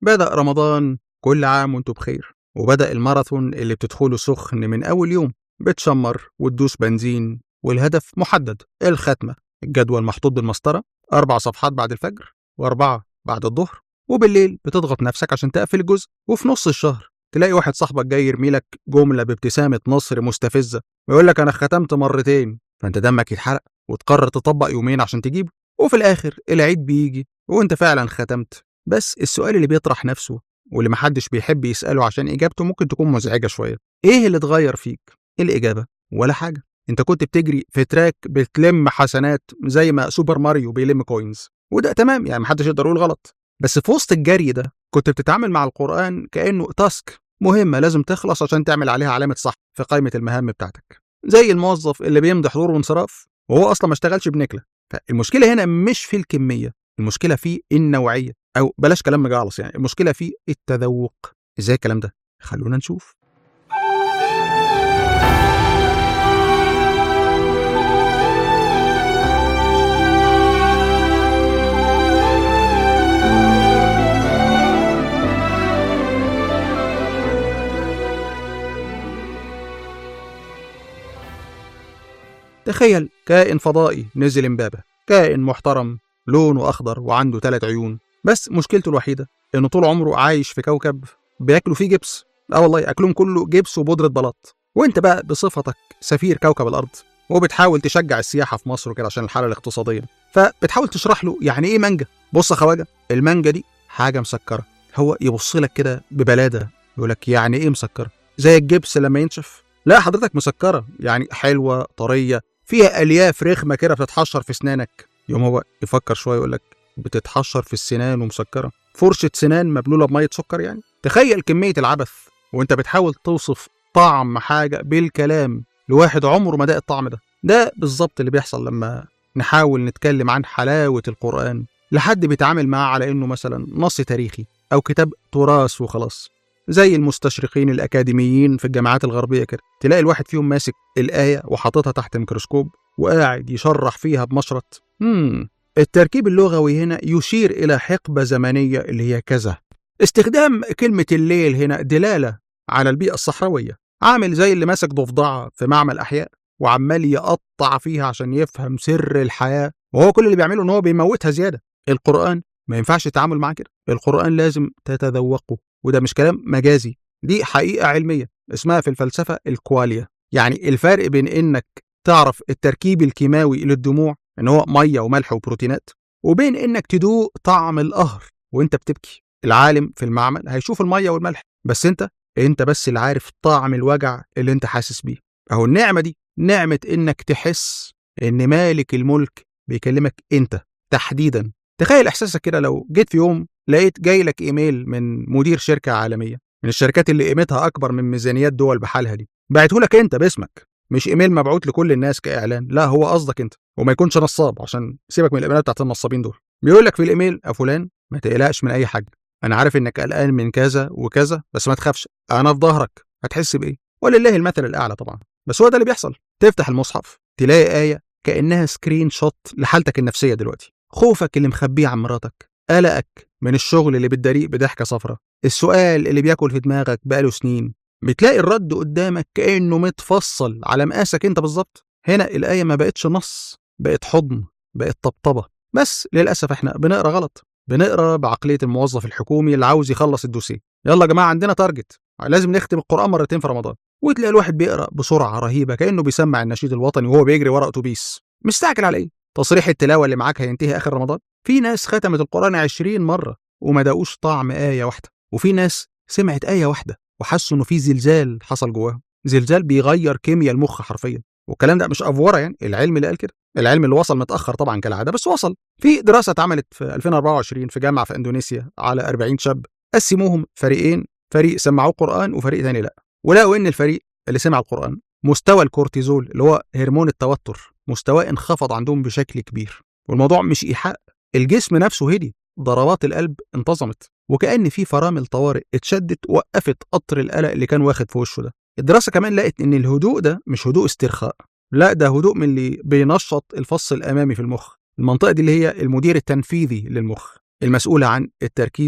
بدأ رمضان كل عام وانتوا بخير وبدأ الماراثون اللي بتدخله سخن من أول يوم بتشمر وتدوس بنزين والهدف محدد الختمة الجدول محطوط بالمسطرة أربع صفحات بعد الفجر وأربعة بعد الظهر وبالليل بتضغط نفسك عشان تقفل الجزء وفي نص الشهر تلاقي واحد صاحبك جاي يرمي لك جملة بابتسامة نصر مستفزة ويقول لك أنا ختمت مرتين فأنت دمك يتحرق وتقرر تطبق يومين عشان تجيبه وفي الآخر العيد بيجي وأنت فعلا ختمت بس السؤال اللي بيطرح نفسه واللي محدش بيحب يسأله عشان إجابته ممكن تكون مزعجة شوية إيه اللي اتغير فيك؟ الإجابة ولا حاجة أنت كنت بتجري في تراك بتلم حسنات زي ما سوبر ماريو بيلم كوينز وده تمام يعني محدش يقدر يقول غلط بس في وسط الجري ده كنت بتتعامل مع القرآن كأنه تاسك مهمة لازم تخلص عشان تعمل عليها علامة صح في قائمة المهام بتاعتك زي الموظف اللي بيمضي حضور وانصراف وهو أصلا ما اشتغلش بنكلة فالمشكلة هنا مش في الكمية المشكلة في النوعية أو بلاش كلام مجعلص يعني المشكلة في التذوق إزاي الكلام ده؟ خلونا نشوف تخيل كائن فضائي نزل امبابة كائن محترم لونه أخضر وعنده ثلاث عيون بس مشكلته الوحيدة إنه طول عمره عايش في كوكب بياكلوا فيه جبس اه والله أكلهم كله جبس وبودرة بلاط وانت بقى بصفتك سفير كوكب الأرض وبتحاول تشجع السياحة في مصر كده عشان الحالة الاقتصادية فبتحاول تشرح له يعني إيه مانجا بص يا خواجة المانجا دي حاجة مسكرة هو يبص لك كده ببلادة يقول لك يعني إيه مسكرة زي الجبس لما ينشف لا حضرتك مسكرة يعني حلوة طرية فيها الياف رخمه كده بتتحشر في اسنانك يوم هو يفكر شويه يقول لك بتتحشر في السنان ومسكره فرشه سنان مبلوله بميه سكر يعني تخيل كميه العبث وانت بتحاول توصف طعم حاجه بالكلام لواحد عمره ما داق الطعم ده ده بالظبط اللي بيحصل لما نحاول نتكلم عن حلاوه القران لحد بيتعامل معاه على انه مثلا نص تاريخي او كتاب تراث وخلاص زي المستشرقين الأكاديميين في الجامعات الغربية كده تلاقي الواحد فيهم ماسك الآية وحاططها تحت ميكروسكوب وقاعد يشرح فيها بمشرط مم. التركيب اللغوي هنا يشير إلى حقبة زمنية اللي هي كذا استخدام كلمة الليل هنا دلالة على البيئة الصحراوية عامل زي اللي ماسك ضفدعة في معمل أحياء وعمال يقطع فيها عشان يفهم سر الحياة وهو كل اللي بيعمله إن هو بيموتها زيادة القرآن ما ينفعش التعامل معاه كده القرآن لازم تتذوقه وده مش كلام مجازي دي حقيقة علمية اسمها في الفلسفة الكواليا يعني الفرق بين انك تعرف التركيب الكيماوي للدموع ان هو مية وملح وبروتينات وبين انك تدوق طعم القهر وانت بتبكي العالم في المعمل هيشوف المية والملح بس انت انت بس اللي عارف طعم الوجع اللي انت حاسس بيه اهو النعمة دي نعمة انك تحس ان مالك الملك بيكلمك انت تحديدا تخيل احساسك كده لو جيت في يوم لقيت جاي لك ايميل من مدير شركه عالميه من الشركات اللي قيمتها اكبر من ميزانيات دول بحالها دي بعته لك انت باسمك مش ايميل مبعوت لكل الناس كاعلان لا هو قصدك انت وما يكونش نصاب عشان سيبك من الايميلات بتاعت النصابين دول بيقول لك في الايميل يا فلان ما تقلقش من اي حاجه انا عارف انك قلقان من كذا وكذا بس ما تخافش انا في ظهرك هتحس بايه ولله المثل الاعلى طبعا بس هو ده اللي بيحصل تفتح المصحف تلاقي ايه كانها سكرين شوت لحالتك النفسيه دلوقتي خوفك اللي مخبيه عن مراتك قلقك من الشغل اللي بتداريه بضحكة صفرة السؤال اللي بياكل في دماغك بقاله سنين بتلاقي الرد قدامك كأنه متفصل على مقاسك انت بالظبط هنا الآية ما بقتش نص بقت حضن بقت طبطبة بس للأسف احنا بنقرا غلط بنقرا بعقلية الموظف الحكومي اللي عاوز يخلص الدوسيه يلا يا جماعة عندنا تارجت لازم نختم القرآن مرتين في رمضان وتلاقي الواحد بيقرا بسرعة رهيبة كأنه بيسمع النشيد الوطني وهو بيجري ورا أتوبيس مستعجل على ايه؟ تصريح التلاوة اللي معاك هينتهي آخر رمضان في ناس ختمت القرآن 20 مرة وما داقوش طعم آية واحدة وفي ناس سمعت آية واحدة وحسوا إنه في زلزال حصل جواهم زلزال بيغير كيمياء المخ حرفيا والكلام ده مش افوره يعني العلم اللي قال كده العلم اللي وصل متاخر طبعا كالعاده بس وصل في دراسه اتعملت في 2024 في جامعه في اندونيسيا على 40 شاب قسموهم فريقين فريق سمعوه قران وفريق ثاني لا ولقوا ان الفريق اللي سمع القران مستوى الكورتيزول اللي هو هرمون التوتر مستواه انخفض عندهم بشكل كبير والموضوع مش ايحاء الجسم نفسه هدي ضربات القلب انتظمت وكأن في فرامل طوارئ اتشدت وقفت قطر القلق اللي كان واخد في وشه ده الدراسة كمان لقت إن الهدوء ده مش هدوء استرخاء لا ده هدوء من اللي بينشط الفص الأمامي في المخ المنطقة دي اللي هي المدير التنفيذي للمخ المسؤولة عن التركيز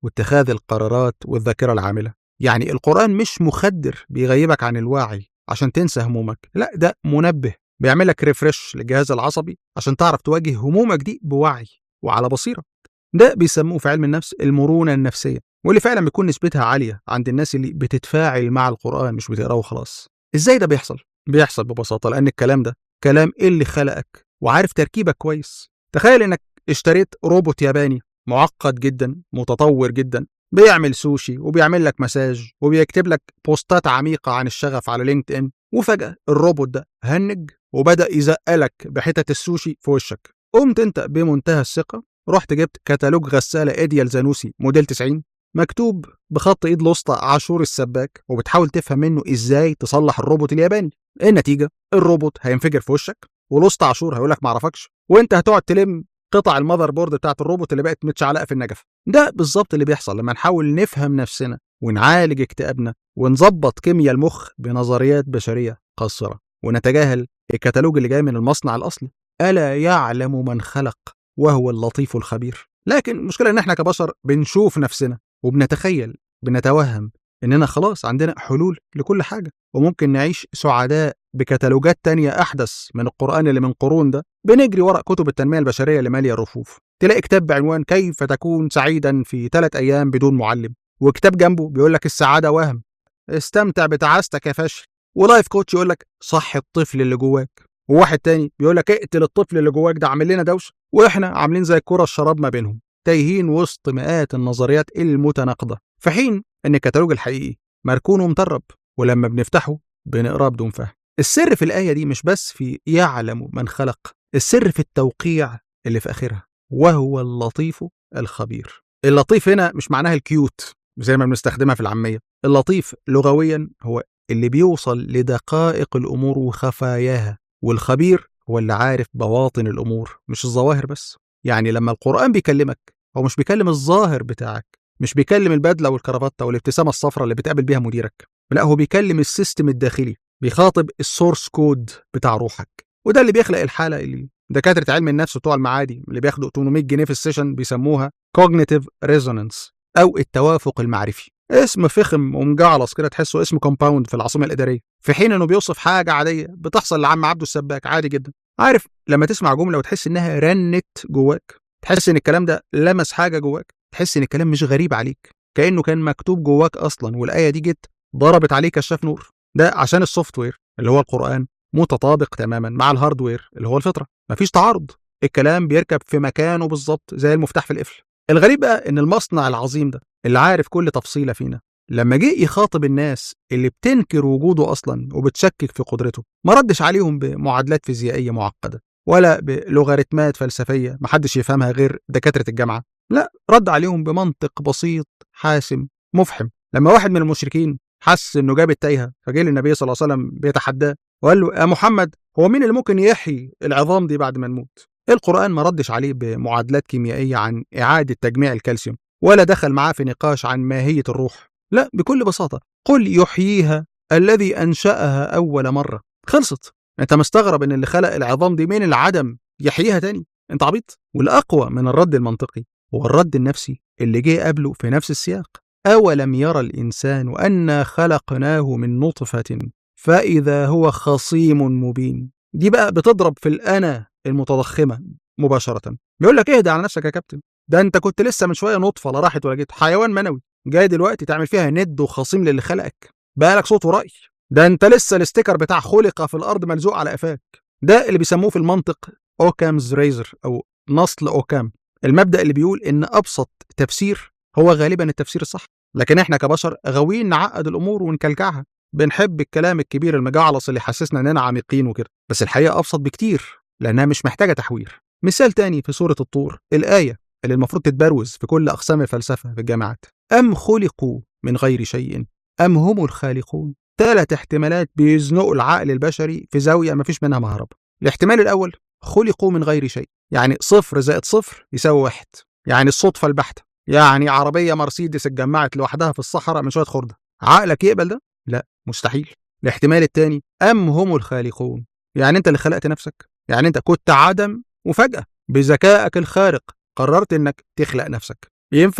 واتخاذ القرارات والذاكرة العاملة يعني القرآن مش مخدر بيغيبك عن الوعي عشان تنسى همومك لا ده منبه بيعملك ريفرش للجهاز العصبي عشان تعرف تواجه همومك دي بوعي وعلى بصيرة ده بيسموه في علم النفس المرونة النفسية واللي فعلا بيكون نسبتها عالية عند الناس اللي بتتفاعل مع القرآن مش بتقراه وخلاص ازاي ده بيحصل؟ بيحصل ببساطة لأن الكلام ده كلام اللي خلقك وعارف تركيبك كويس تخيل انك اشتريت روبوت ياباني معقد جدا متطور جدا بيعمل سوشي وبيعمل لك مساج وبيكتب لك بوستات عميقة عن الشغف على لينكد ان وفجأة الروبوت ده هنج وبدأ يزقلك بحتت السوشي في وشك قمت انت بمنتهى الثقة رحت جبت كتالوج غسالة ايديال زانوسي موديل 90 مكتوب بخط ايد الوسطى عاشور السباك وبتحاول تفهم منه ازاي تصلح الروبوت الياباني النتيجة الروبوت هينفجر في وشك والوسطى عاشور هيقول لك معرفكش وانت هتقعد تلم قطع المذر بورد بتاعت الروبوت اللي بقت متشعلقه في النجف ده بالظبط اللي بيحصل لما نحاول نفهم نفسنا ونعالج اكتئابنا ونظبط كيمياء المخ بنظريات بشريه قاصره ونتجاهل الكتالوج اللي جاي من المصنع الاصلي الا يعلم من خلق وهو اللطيف الخبير لكن المشكله ان احنا كبشر بنشوف نفسنا وبنتخيل بنتوهم اننا خلاص عندنا حلول لكل حاجه وممكن نعيش سعداء بكتالوجات تانية أحدث من القرآن اللي من قرون ده بنجري وراء كتب التنمية البشرية اللي مالية الرفوف تلاقي كتاب بعنوان كيف تكون سعيدا في ثلاث أيام بدون معلم وكتاب جنبه بيقول لك السعادة وهم استمتع بتعاستك يا فاشل ولايف كوتش يقول لك صح الطفل اللي جواك وواحد تاني بيقول لك اقتل الطفل اللي جواك ده عامل لنا دوشه واحنا عاملين زي الكره الشراب ما بينهم تايهين وسط مئات النظريات المتناقضه في حين ان الكتالوج الحقيقي مركون ومطرب ولما بنفتحه بنقراه بدون فهم السر في الآية دي مش بس في يعلم من خلق السر في التوقيع اللي في آخرها وهو اللطيف الخبير اللطيف هنا مش معناها الكيوت زي ما بنستخدمها في العامية اللطيف لغويا هو اللي بيوصل لدقائق الأمور وخفاياها والخبير هو اللي عارف بواطن الأمور مش الظواهر بس يعني لما القرآن بيكلمك هو مش بيكلم الظاهر بتاعك مش بيكلم البدلة والكرافتة والابتسامة الصفراء اللي بتقابل بيها مديرك لا هو بيكلم السيستم الداخلي بيخاطب السورس كود بتاع روحك وده اللي بيخلق الحاله اللي دكاتره علم النفس بتوع المعادي اللي بياخدوا 800 جنيه في السيشن بيسموها cognitive resonance او التوافق المعرفي اسم فخم ومجعلص كده تحسه اسم كومباوند في العاصمه الاداريه في حين انه بيوصف حاجه عاديه بتحصل لعم عبده السباك عادي جدا عارف لما تسمع جمله وتحس انها رنت جواك تحس ان الكلام ده لمس حاجه جواك تحس ان الكلام مش غريب عليك كانه كان مكتوب جواك اصلا والايه دي جت ضربت عليه كشاف نور ده عشان السوفت وير اللي هو القرآن متطابق تماما مع الهاردوير اللي هو الفطرة مفيش تعارض الكلام بيركب في مكانه بالظبط زي المفتاح في القفل الغريب بقى ان المصنع العظيم ده اللي عارف كل تفصيلة فينا لما جه يخاطب الناس اللي بتنكر وجوده اصلا وبتشكك في قدرته ما ردش عليهم بمعادلات فيزيائية معقدة ولا بلوغاريتمات فلسفية محدش يفهمها غير دكاترة الجامعة لا رد عليهم بمنطق بسيط حاسم مفحم لما واحد من المشركين حس انه جاب التايهه فجه للنبي صلى الله عليه وسلم بيتحداه وقال له يا محمد هو مين اللي ممكن يحيي العظام دي بعد ما نموت؟ القرآن ما ردش عليه بمعادلات كيميائية عن إعادة تجميع الكالسيوم ولا دخل معاه في نقاش عن ماهية الروح لا بكل بساطة قل يحييها الذي أنشأها أول مرة خلصت أنت مستغرب إن اللي خلق العظام دي من العدم يحييها تاني أنت عبيط والأقوى من الرد المنطقي هو الرد النفسي اللي جه قبله في نفس السياق أولم يرى الإنسان أنا خلقناه من نطفة فإذا هو خصيم مبين دي بقى بتضرب في الأنا المتضخمة مباشرة بيقول لك اهدى على نفسك يا كابتن ده انت كنت لسه من شويه نطفه لا راحت ولا جيت حيوان منوي جاي دلوقتي تعمل فيها ند وخصيم للي خلقك بقى لك صوت ورأي ده انت لسه الاستيكر بتاع خلق في الارض ملزوق على قفاك ده اللي بيسموه في المنطق اوكامز ريزر او نصل اوكام المبدا اللي بيقول ان ابسط تفسير هو غالبا التفسير الصح لكن احنا كبشر غاويين نعقد الامور ونكلكعها بنحب الكلام الكبير المجعلص اللي حسسنا اننا عميقين وكده بس الحقيقه ابسط بكتير لانها مش محتاجه تحوير مثال تاني في سوره الطور الايه اللي المفروض تتبروز في كل اقسام الفلسفه في الجامعات ام خلقوا من غير شيء ام هم الخالقون ثلاث احتمالات بيزنقوا العقل البشري في زاويه مفيش منها مهرب الاحتمال الاول خلقوا من غير شيء يعني صفر زائد صفر يساوي واحد يعني الصدفه البحته يعني عربية مرسيدس اتجمعت لوحدها في الصحراء من شوية خردة عقلك يقبل ده؟ لا مستحيل الاحتمال الثاني أم هم الخالقون يعني أنت اللي خلقت نفسك يعني أنت كنت عدم وفجأة بذكائك الخارق قررت إنك تخلق نفسك ينفع؟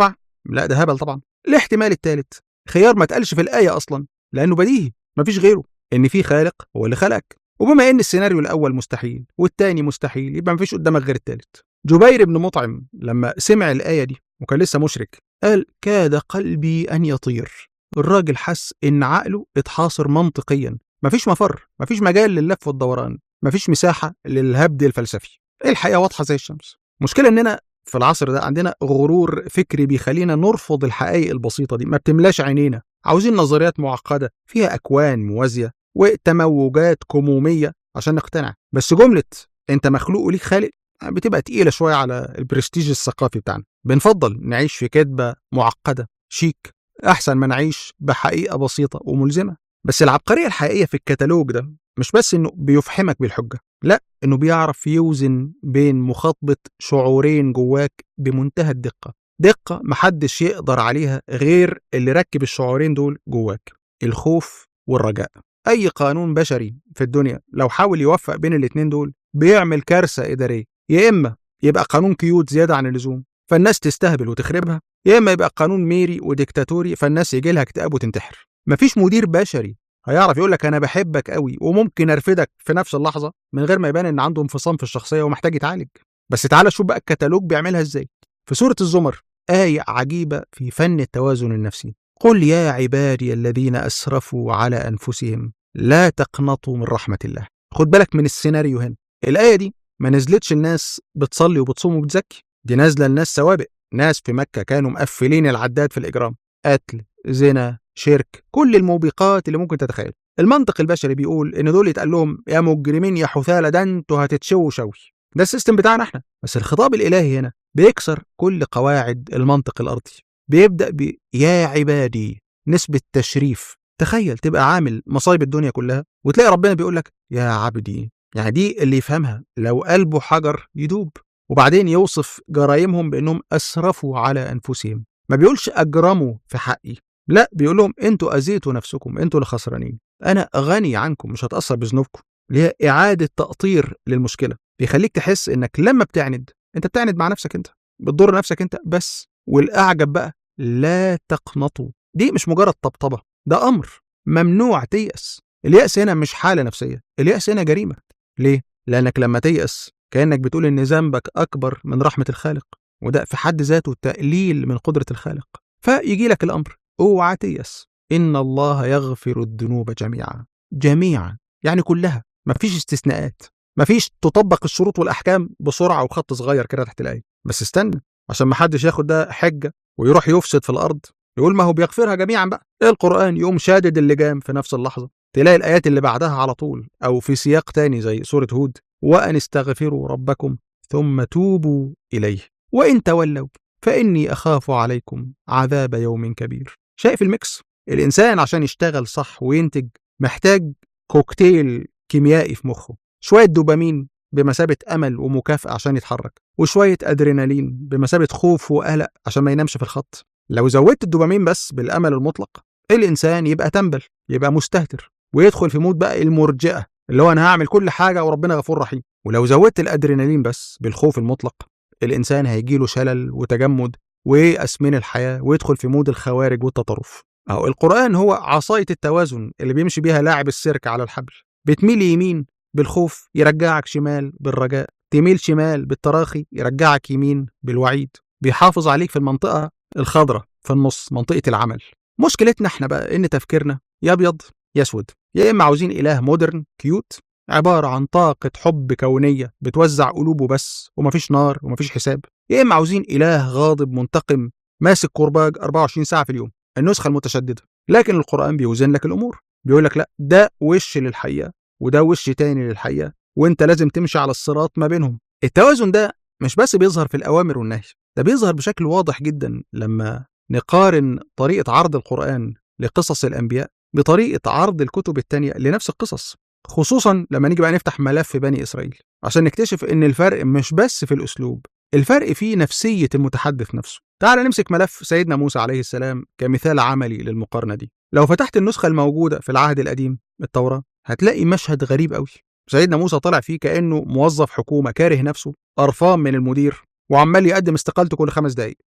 لا ده هبل طبعا الاحتمال الثالث خيار ما اتقالش في الآية أصلا لأنه بديهي مفيش غيره إن في خالق هو اللي خلقك وبما إن السيناريو الأول مستحيل والتاني مستحيل يبقى مفيش قدامك غير التالت جبير بن مطعم لما سمع الآية دي وكان لسه مشرك قال كاد قلبي أن يطير الراجل حس إن عقله اتحاصر منطقيا مفيش مفر مفيش مجال لللف والدوران مفيش مساحة للهبد الفلسفي الحقيقة واضحة زي الشمس مشكلة إننا في العصر ده عندنا غرور فكري بيخلينا نرفض الحقائق البسيطة دي ما بتملاش عينينا عاوزين نظريات معقدة فيها أكوان موازية وتموجات كمومية عشان نقتنع بس جملة أنت مخلوق وليك خالق بتبقى تقيلة شوية على البرستيج الثقافي بتاعنا بنفضل نعيش في كذبة معقدة شيك أحسن ما نعيش بحقيقة بسيطة وملزمة بس العبقرية الحقيقية في الكتالوج ده مش بس إنه بيفحمك بالحجة لا إنه بيعرف يوزن بين مخاطبة شعورين جواك بمنتهى الدقة دقة محدش يقدر عليها غير اللي ركب الشعورين دول جواك الخوف والرجاء أي قانون بشري في الدنيا لو حاول يوفق بين الاتنين دول بيعمل كارثة إدارية يا إما يبقى قانون كيوت زيادة عن اللزوم فالناس تستهبل وتخربها يا إما يبقى قانون ميري وديكتاتوري فالناس يجي لها اكتئاب وتنتحر مفيش مدير بشري هيعرف يقول لك انا بحبك قوي وممكن ارفدك في نفس اللحظه من غير ما يبان ان عنده انفصام في الشخصيه ومحتاج يتعالج بس تعالى شوف بقى الكتالوج بيعملها ازاي في سوره الزمر آية عجيبة في فن التوازن النفسي قل يا عبادي الذين أسرفوا على أنفسهم لا تقنطوا من رحمة الله خد بالك من السيناريو هنا الآية دي ما نزلتش الناس بتصلي وبتصوم وبتزكي دي نازلة الناس سوابق ناس في مكة كانوا مقفلين العداد في الإجرام قتل زنا شرك كل الموبقات اللي ممكن تتخيل المنطق البشري بيقول ان دول يتقال لهم يا مجرمين يا حثالة ده انتوا هتتشووا شوي ده السيستم بتاعنا احنا بس الخطاب الالهي هنا بيكسر كل قواعد المنطق الارضي بيبدا ب يا عبادي نسبة تشريف تخيل تبقى عامل مصايب الدنيا كلها وتلاقي ربنا بيقول لك يا عبدي يعني دي اللي يفهمها لو قلبه حجر يدوب وبعدين يوصف جرايمهم بانهم اسرفوا على انفسهم ما بيقولش اجرموا في حقي لا بيقول لهم انتوا اذيتوا نفسكم انتوا اللي خسرانين انا غني عنكم مش هتاثر بذنوبكم اللي هي اعاده تاطير للمشكله بيخليك تحس انك لما بتعند انت بتعند مع نفسك انت بتضر نفسك انت بس والاعجب بقى لا تقنطوا دي مش مجرد طبطبه ده امر ممنوع تيأس اليأس هنا مش حالة نفسية اليأس هنا جريمة ليه؟ لأنك لما تيأس كأنك بتقول إن ذنبك أكبر من رحمة الخالق وده في حد ذاته تقليل من قدرة الخالق فيجي لك الأمر اوعى تيأس إن الله يغفر الذنوب جميعا جميعا يعني كلها مفيش استثناءات مفيش تطبق الشروط والأحكام بسرعة وخط صغير كده تحت الآية بس استنى عشان محدش ياخد ده حجة ويروح يفسد في الأرض يقول ما هو بيغفرها جميعا بقى القرآن يقوم شادد اللجام في نفس اللحظة تلاقي الآيات اللي بعدها على طول أو في سياق تاني زي سورة هود وأن استغفروا ربكم ثم توبوا إليه وإن تولوا فإني أخاف عليكم عذاب يوم كبير شايف الميكس الإنسان عشان يشتغل صح وينتج محتاج كوكتيل كيميائي في مخه شوية دوبامين بمثابة أمل ومكافأة عشان يتحرك وشوية أدرينالين بمثابة خوف وقلق عشان ما ينامش في الخط لو زودت الدوبامين بس بالأمل المطلق الإنسان يبقى تنبل يبقى مستهتر ويدخل في مود بقى المرجئة اللي هو أنا هعمل كل حاجة وربنا غفور رحيم ولو زودت الأدرينالين بس بالخوف المطلق الإنسان هيجيله شلل وتجمد وييأس من الحياة ويدخل في مود الخوارج والتطرف أهو القرآن هو عصاية التوازن اللي بيمشي بيها لاعب السيرك على الحبل بتميل يمين بالخوف يرجعك شمال بالرجاء تميل شمال بالتراخي يرجعك يمين بالوعيد بيحافظ عليك في المنطقة الخضراء في النص منطقة العمل مشكلتنا احنا بقى ان تفكيرنا يا ابيض يا اسود يا اما عاوزين اله مودرن كيوت عبارة عن طاقة حب كونية بتوزع قلوبه بس ومفيش نار ومفيش حساب يا إما عاوزين إله غاضب منتقم ماسك كرباج 24 ساعة في اليوم النسخة المتشددة لكن القرآن بيوزن لك الأمور بيقول لك لا ده وش للحقيقة وده وش تاني للحقيقة وانت لازم تمشي على الصراط ما بينهم التوازن ده مش بس بيظهر في الأوامر والنهي ده بيظهر بشكل واضح جدا لما نقارن طريقة عرض القرآن لقصص الأنبياء بطريقة عرض الكتب التانية لنفس القصص خصوصا لما نيجي بقى نفتح ملف بني إسرائيل عشان نكتشف إن الفرق مش بس في الأسلوب الفرق في نفسية المتحدث نفسه تعال نمسك ملف سيدنا موسى عليه السلام كمثال عملي للمقارنة دي لو فتحت النسخة الموجودة في العهد القديم التوراة هتلاقي مشهد غريب قوي سيدنا موسى طلع فيه كأنه موظف حكومة كاره نفسه قرفان من المدير وعمال يقدم استقالته كل خمس دقايق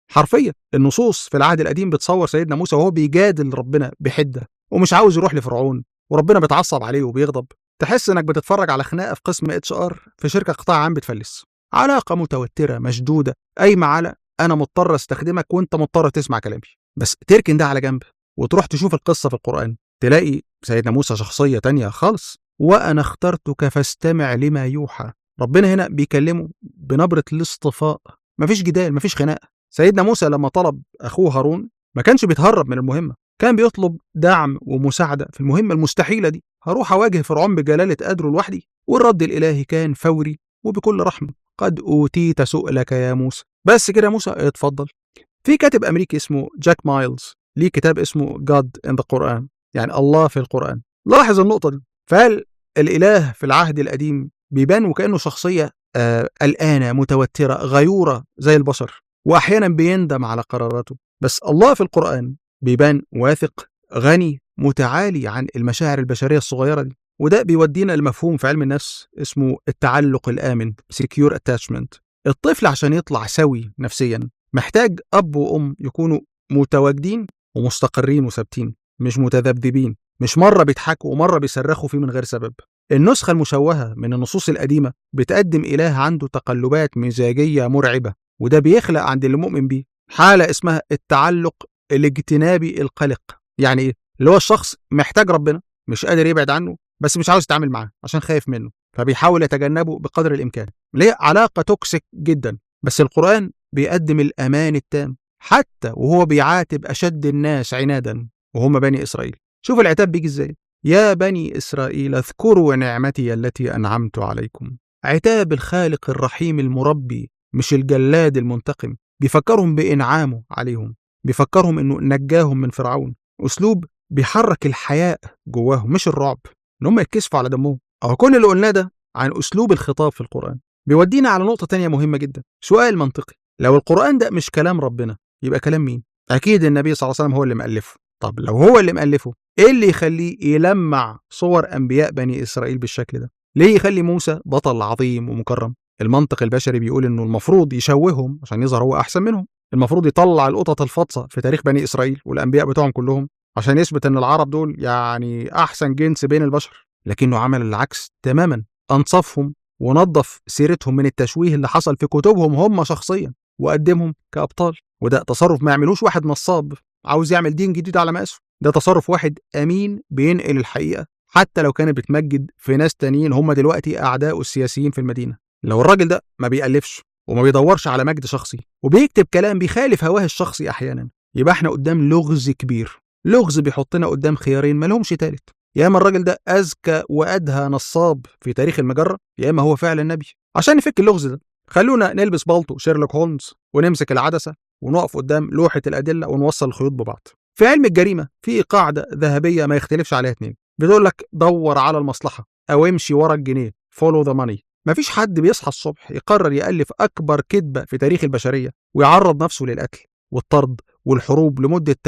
حرفيا النصوص في العهد القديم بتصور سيدنا موسى وهو بيجادل ربنا بحده ومش عاوز يروح لفرعون وربنا بيتعصب عليه وبيغضب تحس انك بتتفرج على خناقه في قسم اتش ار في شركه قطاع عام بتفلس علاقه متوتره مشدوده قايمه على انا مضطر استخدمك وانت مضطر تسمع كلامي بس تركن ده على جنب وتروح تشوف القصه في القران تلاقي سيدنا موسى شخصيه تانية خالص وانا اخترتك فاستمع لما يوحى ربنا هنا بيكلمه بنبره الاصطفاء مفيش جدال مفيش خناقه سيدنا موسى لما طلب اخوه هارون ما كانش بيتهرب من المهمه كان بيطلب دعم ومساعده في المهمه المستحيله دي هروح اواجه فرعون بجلاله قدره لوحدي والرد الالهي كان فوري وبكل رحمه قد اوتيت سؤلك يا موسى بس كده موسى اتفضل في كاتب امريكي اسمه جاك مايلز ليه كتاب اسمه God in the Quran يعني الله في القرآن لاحظ النقطة دي فهل الإله في العهد القديم بيبان وكأنه شخصية آه قلقانة متوترة غيورة زي البشر وأحيانا بيندم على قراراته بس الله في القرآن بيبان واثق غني متعالي عن المشاعر البشرية الصغيرة دي وده بيودينا لمفهوم في علم النفس اسمه التعلق الآمن secure attachment الطفل عشان يطلع سوي نفسيا محتاج أب وأم يكونوا متواجدين ومستقرين وثابتين مش متذبذبين مش مرة بيضحكوا ومرة بيصرخوا فيه من غير سبب النسخة المشوهة من النصوص القديمة بتقدم إله عنده تقلبات مزاجية مرعبة وده بيخلق عند اللي مؤمن بيه حالة اسمها التعلق الاجتنابي القلق يعني إيه؟ اللي هو الشخص محتاج ربنا مش قادر يبعد عنه بس مش عاوز يتعامل معاه عشان خايف منه فبيحاول يتجنبه بقدر الإمكان اللي هي علاقة توكسيك جدا بس القرآن بيقدم الأمان التام حتى وهو بيعاتب أشد الناس عنادا وهم بني إسرائيل شوف العتاب بيجي إزاي يا بني إسرائيل اذكروا نعمتي التي أنعمت عليكم عتاب الخالق الرحيم المربي مش الجلاد المنتقم بيفكرهم بإنعامه عليهم بيفكرهم إنه نجاهم من فرعون أسلوب بيحرك الحياء جواهم مش الرعب إن هم يتكسفوا على دمهم أو كل اللي قلناه ده عن أسلوب الخطاب في القرآن بيودينا على نقطة تانية مهمة جدا سؤال منطقي لو القرآن ده مش كلام ربنا يبقى كلام مين؟ أكيد النبي صلى الله عليه وسلم هو اللي مألفه طب لو هو اللي مألفه إيه اللي يخليه يلمع صور أنبياء بني إسرائيل بالشكل ده؟ ليه يخلي موسى بطل عظيم ومكرم؟ المنطق البشري بيقول إنه المفروض يشوههم عشان يظهر هو أحسن منهم المفروض يطلع القطط الفاطسة في تاريخ بني إسرائيل والأنبياء بتوعهم كلهم عشان يثبت إن العرب دول يعني أحسن جنس بين البشر لكنه عمل العكس تماما أنصفهم ونظف سيرتهم من التشويه اللي حصل في كتبهم هم شخصيا وقدمهم كأبطال وده تصرف ما يعملوش واحد نصاب عاوز يعمل دين جديد على مقاسه ده تصرف واحد أمين بينقل الحقيقة حتى لو كانت بتمجد في ناس تانيين هم دلوقتي أعداء السياسيين في المدينة لو الراجل ده ما بيألفش وما بيدورش على مجد شخصي وبيكتب كلام بيخالف هواه الشخصي أحيانا يبقى احنا قدام لغز كبير لغز بيحطنا قدام خيارين مالهمش تالت يا اما الراجل ده اذكى وادهى نصاب في تاريخ المجره يا اما هو فعلا نبي عشان نفك اللغز ده خلونا نلبس بالطو شيرلوك هولمز ونمسك العدسه ونقف قدام لوحه الادله ونوصل الخيوط ببعض في علم الجريمه في قاعده ذهبيه ما يختلفش عليها اتنين بتقول لك دور على المصلحه او امشي ورا الجنيه فولو ذا ماني مفيش حد بيصحى الصبح يقرر يألف أكبر كذبة في تاريخ البشرية ويعرض نفسه للقتل والطرد والحروب لمدة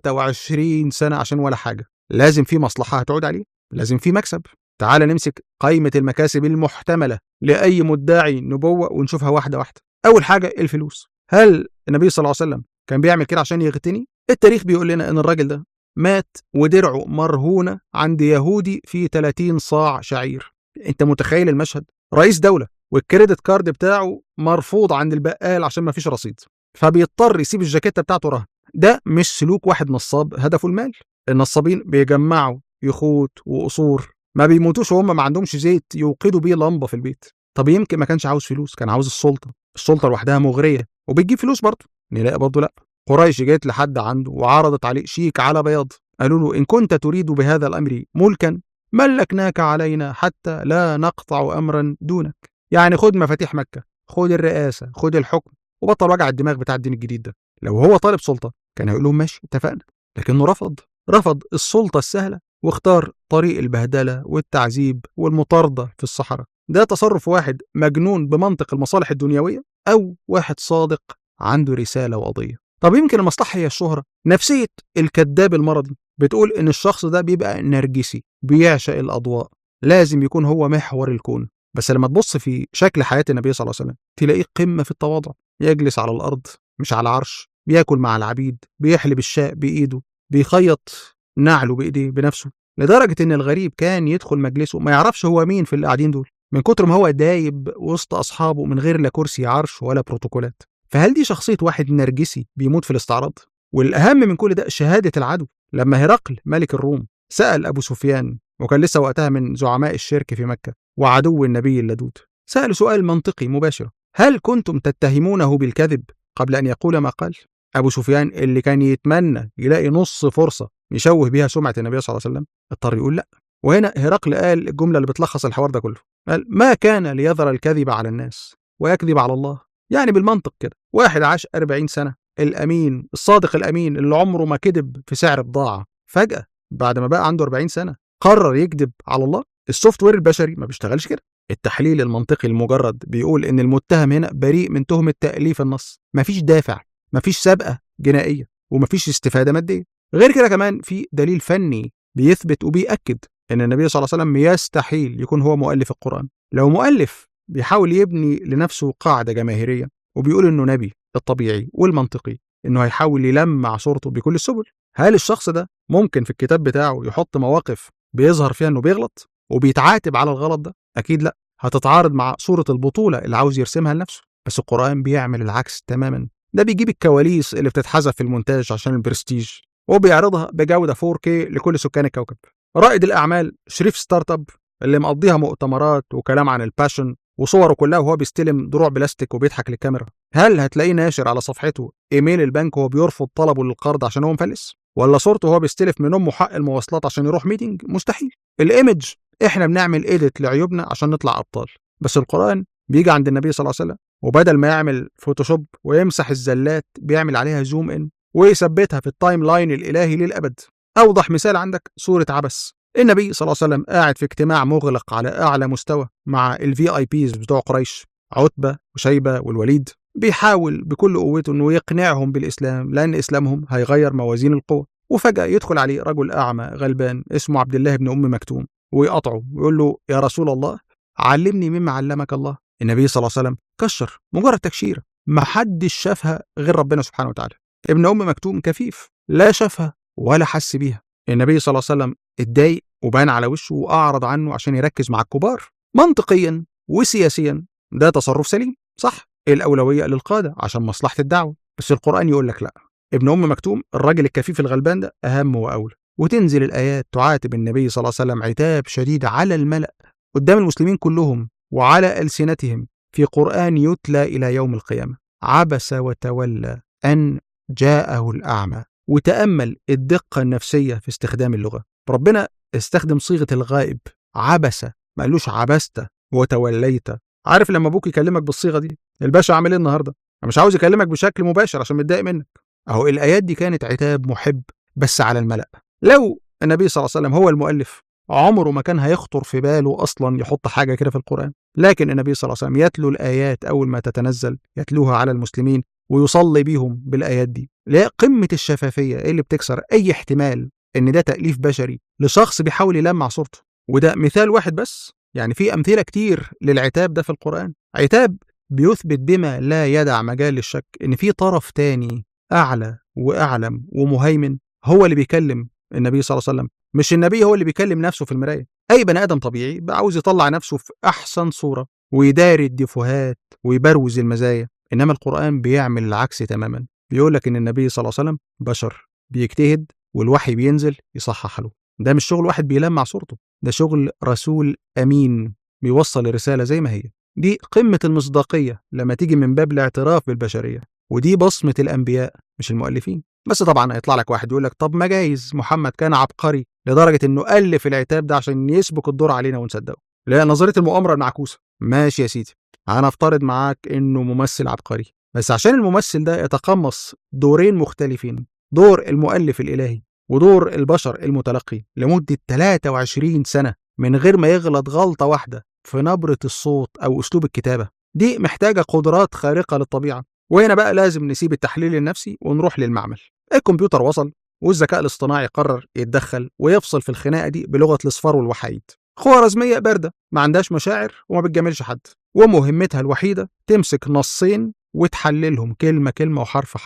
23 سنة عشان ولا حاجة لازم في مصلحة هتعود عليه لازم في مكسب تعال نمسك قائمة المكاسب المحتملة لأي مدعي نبوة ونشوفها واحدة واحدة أول حاجة الفلوس هل النبي صلى الله عليه وسلم كان بيعمل كده عشان يغتني التاريخ بيقول لنا إن الراجل ده مات ودرعه مرهونة عند يهودي في 30 صاع شعير انت متخيل المشهد رئيس دولة والكريدت كارد بتاعه مرفوض عند البقال عشان ما فيش رصيد فبيضطر يسيب الجاكيتة بتاعته رهن ده مش سلوك واحد نصاب هدفه المال النصابين بيجمعوا يخوت وقصور ما بيموتوش وهم ما عندهمش زيت يوقدوا بيه لمبه في البيت طب يمكن ما كانش عاوز فلوس كان عاوز السلطه السلطه لوحدها مغريه وبتجيب فلوس برضه نلاقي برضه لا قريش جت لحد عنده وعرضت عليه شيك على بياض قالوا له ان كنت تريد بهذا الامر ملكا ملكناك علينا حتى لا نقطع امرا دونك يعني خد مفاتيح مكه خد الرئاسه خد الحكم وبطل وجع الدماغ بتاع الدين الجديد ده لو هو طالب سلطه كان هيقول لهم ماشي اتفقنا لكنه رفض رفض السلطة السهلة واختار طريق البهدلة والتعذيب والمطاردة في الصحراء ده تصرف واحد مجنون بمنطق المصالح الدنيوية أو واحد صادق عنده رسالة وقضية طب يمكن المصلحة هي الشهرة نفسية الكذاب المرضي بتقول إن الشخص ده بيبقى نرجسي بيعشق الأضواء لازم يكون هو محور الكون بس لما تبص في شكل حياة النبي صلى الله عليه وسلم تلاقيه قمة في التواضع يجلس على الأرض مش على عرش بياكل مع العبيد بيحلب الشاء بإيده بيخيط نعله بإيديه بنفسه لدرجة إن الغريب كان يدخل مجلسه ما يعرفش هو مين في اللي قاعدين دول من كتر ما هو دايب وسط أصحابه من غير لا كرسي عرش ولا بروتوكولات فهل دي شخصية واحد نرجسي بيموت في الاستعراض؟ والأهم من كل ده شهادة العدو لما هرقل ملك الروم سأل أبو سفيان وكان لسه وقتها من زعماء الشرك في مكة وعدو النبي اللدود سأل سؤال منطقي مباشر هل كنتم تتهمونه بالكذب قبل أن يقول ما قال؟ أبو سفيان اللي كان يتمنى يلاقي نص فرصة يشوه بيها سمعة النبي صلى الله عليه وسلم اضطر يقول لا وهنا هرقل قال الجملة اللي بتلخص الحوار ده كله قال ما كان ليظهر الكذب على الناس ويكذب على الله يعني بالمنطق كده واحد عاش 40 سنة الأمين الصادق الأمين اللي عمره ما كذب في سعر بضاعة فجأة بعد ما بقى عنده 40 سنة قرر يكذب على الله السوفت وير البشري ما بيشتغلش كده التحليل المنطقي المجرد بيقول ان المتهم هنا بريء من تهمه تاليف النص مفيش دافع مفيش سابقه جنائيه ومفيش استفاده ماديه غير كده كمان في دليل فني بيثبت وبيأكد ان النبي صلى الله عليه وسلم يستحيل يكون هو مؤلف القرآن لو مؤلف بيحاول يبني لنفسه قاعدة جماهيرية وبيقول انه نبي الطبيعي والمنطقي انه هيحاول يلمع صورته بكل السبل هل الشخص ده ممكن في الكتاب بتاعه يحط مواقف بيظهر فيها انه بيغلط وبيتعاتب على الغلط ده اكيد لا هتتعارض مع صورة البطولة اللي عاوز يرسمها لنفسه بس القرآن بيعمل العكس تماما ده بيجيب الكواليس اللي بتتحذف في المونتاج عشان البرستيج وبيعرضها بجودة 4K لكل سكان الكوكب رائد الأعمال شريف ستارت اب اللي مقضيها مؤتمرات وكلام عن الباشن وصوره كلها وهو بيستلم دروع بلاستيك وبيضحك للكاميرا هل هتلاقيه ناشر على صفحته ايميل البنك وهو بيرفض طلبه للقرض عشان هو مفلس ولا صورته وهو بيستلف من امه حق المواصلات عشان يروح ميتنج مستحيل الايمج احنا بنعمل ايديت لعيوبنا عشان نطلع ابطال بس القران بيجي عند النبي صلى الله عليه وسلم وبدل ما يعمل فوتوشوب ويمسح الزلات بيعمل عليها زوم ان ويثبتها في التايم لاين الالهي للابد اوضح مثال عندك سوره عبس النبي صلى الله عليه وسلم قاعد في اجتماع مغلق على اعلى مستوى مع الفي اي بيز بتوع قريش عتبه وشيبه والوليد بيحاول بكل قوته انه يقنعهم بالاسلام لان اسلامهم هيغير موازين القوى وفجاه يدخل عليه رجل اعمى غلبان اسمه عبد الله بن ام مكتوم ويقطعه ويقول له يا رسول الله علمني مما علمك الله النبي صلى الله عليه وسلم كشر مجرد تكشيره ما حدش شافها غير ربنا سبحانه وتعالى ابن ام مكتوم كفيف لا شافها ولا حس بيها النبي صلى الله عليه وسلم اتضايق وبان على وشه واعرض عنه عشان يركز مع الكبار منطقيا وسياسيا ده تصرف سليم صح الاولويه للقاده عشان مصلحه الدعوه بس القران يقول لك لا ابن ام مكتوم الراجل الكفيف الغلبان ده اهم واولى وتنزل الايات تعاتب النبي صلى الله عليه وسلم عتاب شديد على الملا قدام المسلمين كلهم وعلى السنتهم في قران يتلى الى يوم القيامه عبس وتولى ان جاءه الاعمى وتامل الدقه النفسيه في استخدام اللغه ربنا استخدم صيغه الغائب عبس ما قالوش عبست وتوليت عارف لما ابوك يكلمك بالصيغه دي الباشا عامل ايه النهارده انا مش عاوز يكلمك بشكل مباشر عشان متضايق منك اهو الايات دي كانت عتاب محب بس على الملأ لو النبي صلى الله عليه وسلم هو المؤلف عمره ما كان هيخطر في باله اصلا يحط حاجه كده في القران لكن النبي صلى الله عليه وسلم يتلو الايات اول ما تتنزل يتلوها على المسلمين ويصلي بيهم بالايات دي لا قمه الشفافيه اللي بتكسر اي احتمال ان ده تاليف بشري لشخص بيحاول يلمع صورته وده مثال واحد بس يعني في امثله كتير للعتاب ده في القران عتاب بيثبت بما لا يدع مجال للشك ان في طرف تاني اعلى واعلم ومهيمن هو اللي بيكلم النبي صلى الله عليه وسلم مش النبي هو اللي بيكلم نفسه في المرايه اي بني ادم طبيعي بقى عاوز يطلع نفسه في احسن صوره ويداري الديفوهات ويبروز المزايا انما القران بيعمل العكس تماما بيقول لك ان النبي صلى الله عليه وسلم بشر بيجتهد والوحي بينزل يصحح له ده مش شغل واحد بيلمع صورته ده شغل رسول امين بيوصل الرساله زي ما هي دي قمه المصداقيه لما تيجي من باب الاعتراف بالبشريه ودي بصمه الانبياء مش المؤلفين بس طبعا هيطلع لك واحد يقول لك طب ما جايز محمد كان عبقري لدرجه انه الف العتاب ده عشان يسبق الدور علينا ونصدقه لا نظريه المؤامره المعكوسه ماشي يا سيدي هنفترض معاك انه ممثل عبقري بس عشان الممثل ده يتقمص دورين مختلفين دور المؤلف الالهي ودور البشر المتلقي لمده 23 سنه من غير ما يغلط غلطه واحده في نبره الصوت او اسلوب الكتابه دي محتاجه قدرات خارقه للطبيعه وهنا بقى لازم نسيب التحليل النفسي ونروح للمعمل الكمبيوتر وصل والذكاء الاصطناعي قرر يتدخل ويفصل في الخناقه دي بلغه الاصفار والوحيد خوارزميه بارده ما عندهاش مشاعر وما بتجاملش حد ومهمتها الوحيده تمسك نصين وتحللهم كلمه كلمه وحرف حرف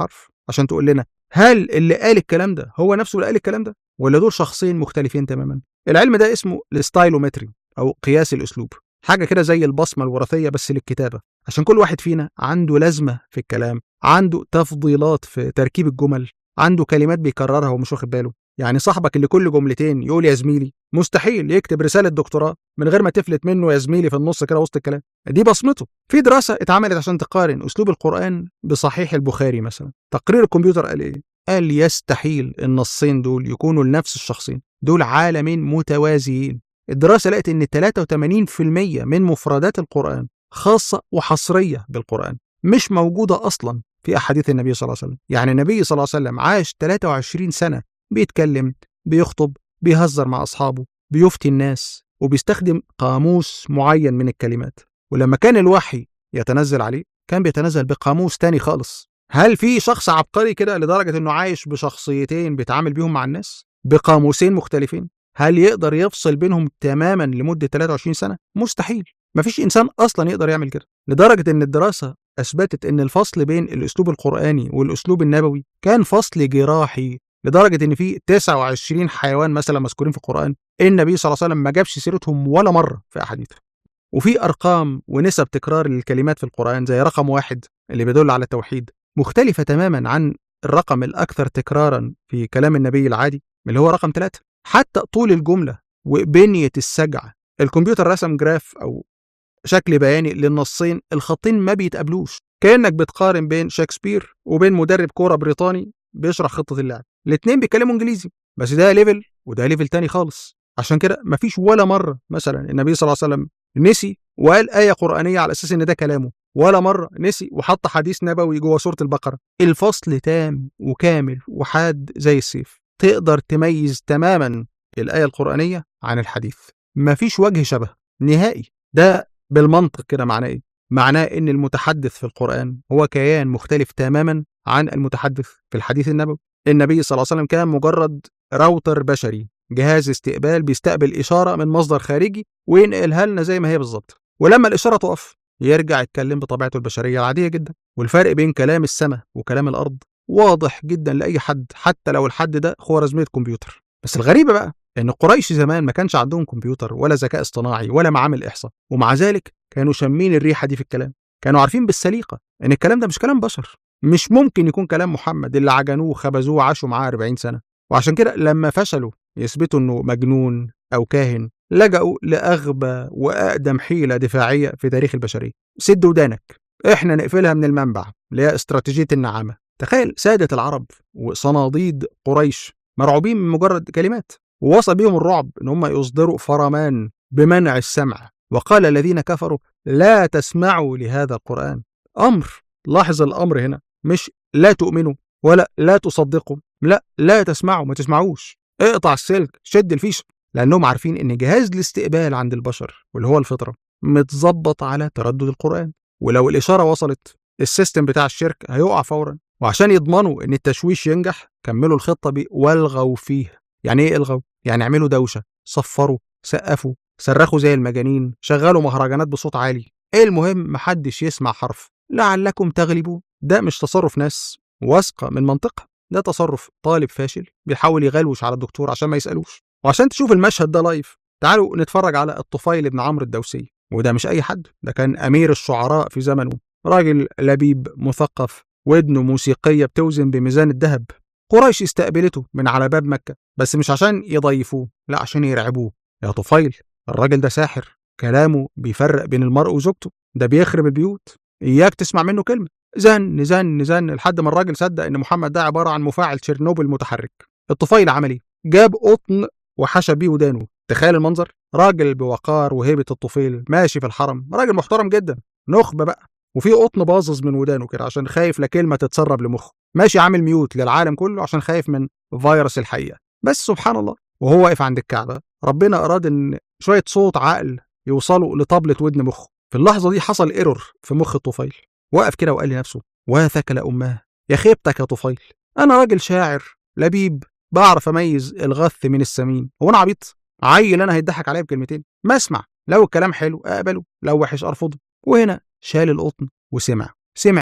عشان تقول لنا هل اللي قال الكلام ده هو نفسه اللي قال الكلام ده ولا دول شخصين مختلفين تماما العلم ده اسمه الستايلومتري او قياس الاسلوب حاجه كده زي البصمه الوراثيه بس للكتابه عشان كل واحد فينا عنده لازمه في الكلام عنده تفضيلات في تركيب الجمل عنده كلمات بيكررها ومش واخد باله يعني صاحبك اللي كل جملتين يقول يا زميلي مستحيل يكتب رساله دكتوراه من غير ما تفلت منه يا زميلي في النص كده وسط الكلام دي بصمته في دراسه اتعملت عشان تقارن اسلوب القران بصحيح البخاري مثلا تقرير الكمبيوتر قال ايه قال يستحيل النصين دول يكونوا لنفس الشخصين دول عالمين متوازيين الدراسه لقت ان 83% من مفردات القران خاصه وحصريه بالقران مش موجوده اصلا في احاديث النبي صلى الله عليه وسلم يعني النبي صلى الله عليه وسلم عاش 23 سنه بيتكلم بيخطب بيهزر مع اصحابه بيفتي الناس وبيستخدم قاموس معين من الكلمات ولما كان الوحي يتنزل عليه كان بيتنزل بقاموس تاني خالص هل في شخص عبقري كده لدرجة انه عايش بشخصيتين بيتعامل بيهم مع الناس بقاموسين مختلفين هل يقدر يفصل بينهم تماما لمدة 23 سنة مستحيل مفيش انسان اصلا يقدر يعمل كده لدرجة ان الدراسة اثبتت ان الفصل بين الاسلوب القرآني والاسلوب النبوي كان فصل جراحي لدرجة ان في 29 حيوان مثلا مذكورين في القرآن النبي صلى الله عليه وسلم ما جابش سيرتهم ولا مرة في احاديثه وفي ارقام ونسب تكرار للكلمات في القرآن زي رقم واحد اللي بيدل على التوحيد مختلفة تماما عن الرقم الأكثر تكرارا في كلام النبي العادي اللي هو رقم ثلاثة حتى طول الجملة وبنية السجع الكمبيوتر رسم جراف أو شكل بياني للنصين الخطين ما بيتقابلوش كأنك بتقارن بين شكسبير وبين مدرب كورة بريطاني بيشرح خطة اللعب الاتنين بيتكلموا انجليزي بس ده ليفل وده ليفل تاني خالص عشان كده مفيش ولا مرة مثلا النبي صلى الله عليه وسلم نسي وقال آية قرآنية على أساس إن ده كلامه ولا مرة نسي وحط حديث نبوي جوه سورة البقرة الفصل تام وكامل وحاد زي السيف تقدر تميز تماما الآية القرآنية عن الحديث مفيش وجه شبه نهائي ده بالمنطق كده معناه إيه؟ معناه إن المتحدث في القرآن هو كيان مختلف تماما عن المتحدث في الحديث النبوي النبي صلى الله عليه وسلم كان مجرد راوتر بشري جهاز استقبال بيستقبل إشارة من مصدر خارجي وينقلها لنا زي ما هي بالظبط ولما الإشارة تقف يرجع يتكلم بطبيعته البشرية العادية جدا والفرق بين كلام السماء وكلام الأرض واضح جدا لأي حد حتى لو الحد ده خوارزمية كمبيوتر بس الغريبة بقى إن قريش زمان ما كانش عندهم كمبيوتر ولا ذكاء اصطناعي ولا معامل إحصاء ومع ذلك كانوا شامين الريحة دي في الكلام كانوا عارفين بالسليقة إن الكلام ده مش كلام بشر مش ممكن يكون كلام محمد اللي عجنوه وخبزوه وعاشوا معاه 40 سنة وعشان كده لما فشلوا يثبتوا إنه مجنون أو كاهن لجأوا لأغبى وأقدم حيلة دفاعية في تاريخ البشرية سد ودانك إحنا نقفلها من المنبع اللي هي استراتيجية النعامة تخيل سادة العرب وصناديد قريش مرعوبين من مجرد كلمات ووصل بيهم الرعب إن هم يصدروا فرمان بمنع السمع وقال الذين كفروا لا تسمعوا لهذا القرآن أمر لاحظ الأمر هنا مش لا تؤمنوا ولا لا تصدقوا لا لا تسمعوا ما تسمعوش اقطع السلك شد الفيش لأنهم عارفين إن جهاز الاستقبال عند البشر واللي هو الفطرة متظبط على تردد القرآن ولو الإشارة وصلت السيستم بتاع الشركة هيقع فورا وعشان يضمنوا إن التشويش ينجح كملوا الخطة ب والغوا فيه يعني إيه الغوا؟ يعني اعملوا دوشة صفروا سقفوا صرخوا زي المجانين شغلوا مهرجانات بصوت عالي إيه المهم محدش يسمع حرف لعلكم تغلبوا ده مش تصرف ناس واثقة من منطقها ده تصرف طالب فاشل بيحاول يغلوش على الدكتور عشان ما يسألوش وعشان تشوف المشهد ده لايف تعالوا نتفرج على الطفيل بن عمرو الدوسي وده مش أي حد ده كان أمير الشعراء في زمنه راجل لبيب مثقف ودنه موسيقية بتوزن بميزان الذهب قريش استقبلته من على باب مكة بس مش عشان يضيفوه لا عشان يرعبوه يا طفيل الراجل ده ساحر كلامه بيفرق بين المرء وزوجته ده بيخرب البيوت إياك تسمع منه كلمة زن زن زن لحد ما الراجل صدق إن محمد ده عبارة عن مفاعل تشيرنوبل متحرك الطفيل عمل إيه؟ جاب قطن وحشى بيه ودانه تخيل المنظر راجل بوقار وهيبة الطفيل ماشي في الحرم راجل محترم جدا نخبة بقى وفي قطن باظظ من ودانه كده عشان خايف لا كلمة تتسرب لمخه ماشي عامل ميوت للعالم كله عشان خايف من فيروس الحقيقة بس سبحان الله وهو واقف عند الكعبة ربنا أراد إن شوية صوت عقل يوصلوا لطبلة ودن مخه في اللحظة دي حصل ايرور في مخ الطفيل وقف كده وقال لنفسه وثكل أماه يا خيبتك يا طفيل أنا راجل شاعر لبيب بعرف أميز الغث من السمين هو أنا عبيط عيل أنا هيضحك عليا بكلمتين ما اسمع لو الكلام حلو أقبله لو وحش أرفضه وهنا شال القطن وسمع سمع إيه